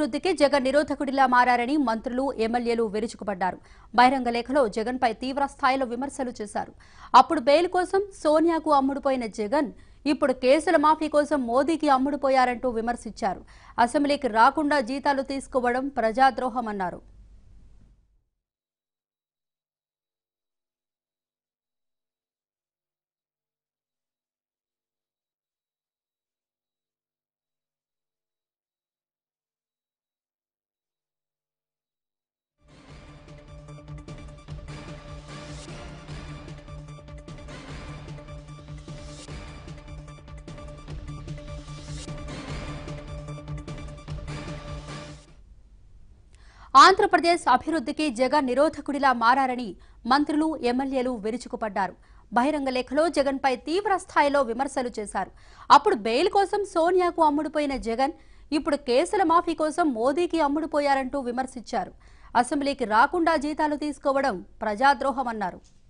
అభివృద్ధికి జగన్ నిరోధకుడిలా మారారని మంత్రులు ఎమ్మెల్యేలు విరుచుకుపడ్డారు బహిరంగ లేఖలో జగన్పై తీవ్ర స్థాయిలో విమర్శలు చేశారు అప్పుడు బెయిల్ కోసం సోనియాకు అమ్ముడుపోయిన జగన్ ఇప్పుడు కేసుల మాఫీ కోసం మోదీకి అమ్ముడుపోయారంటూ విమర్శించారు అసెంబ్లీకి రాకుండా జీతాలు తీసుకోవడం ప్రజాద్రోహమన్నారు ఆంధ్రప్రదేశ్ అభివృద్ధికి జగన్ నిరోధకుడిలా మారారని మంత్రులు ఎమ్మెల్యేలు విరుచుకుపడ్డారు బహిరంగ లేఖలో జగన్పై తీవ్ర స్థాయిలో విమర్శలు చేశారు అప్పుడు బెయిల్ కోసం సోనియాకు అమ్ముడుపోయిన జగన్ ఇప్పుడు కేసుల మాఫీ కోసం మోదీకి అమ్ముడుపోయారంటూ విమర్శించారు అసెంబ్లీకి రాకుండా జీతాలు తీసుకోవడం ప్రజాద్రోహమన్నారు